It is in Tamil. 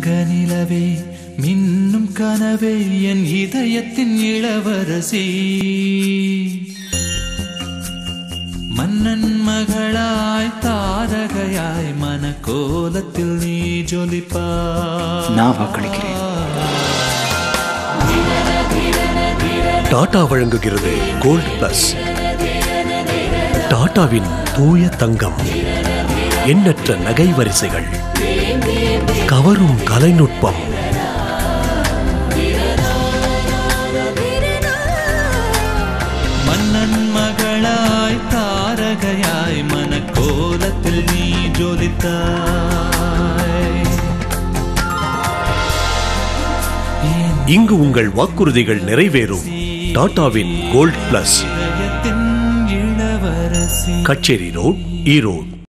தங்கநிலவே மின்னும் கனவே என் இதயத்தின் இளவரசி மன்னன் மகளாய் தாரகையாய் மனக்கோலத்தில் நீ ஜொலிப்பாய் நான் வாக்களிக்கிறேன் டாடா வழங்குகிறது கோல்ட் பிளஸ் டாடாவின் தூய தங்கம் எண்ணற்ற நகை வரிசைகள் கவரும் கலைநுட்பம் மன்னன் மகளாய் தாரகையாய் மனக்கோலத்தில் நீ ஜொலித்தாய் என் இங்கு உங்கள் வாக்குறுதிகள் நிறைவேறும் டாடாவின் கோல்ட் பிளஸ் இதயத்தின் இளவரசி கச்சேரி ரோட் ஈரோடு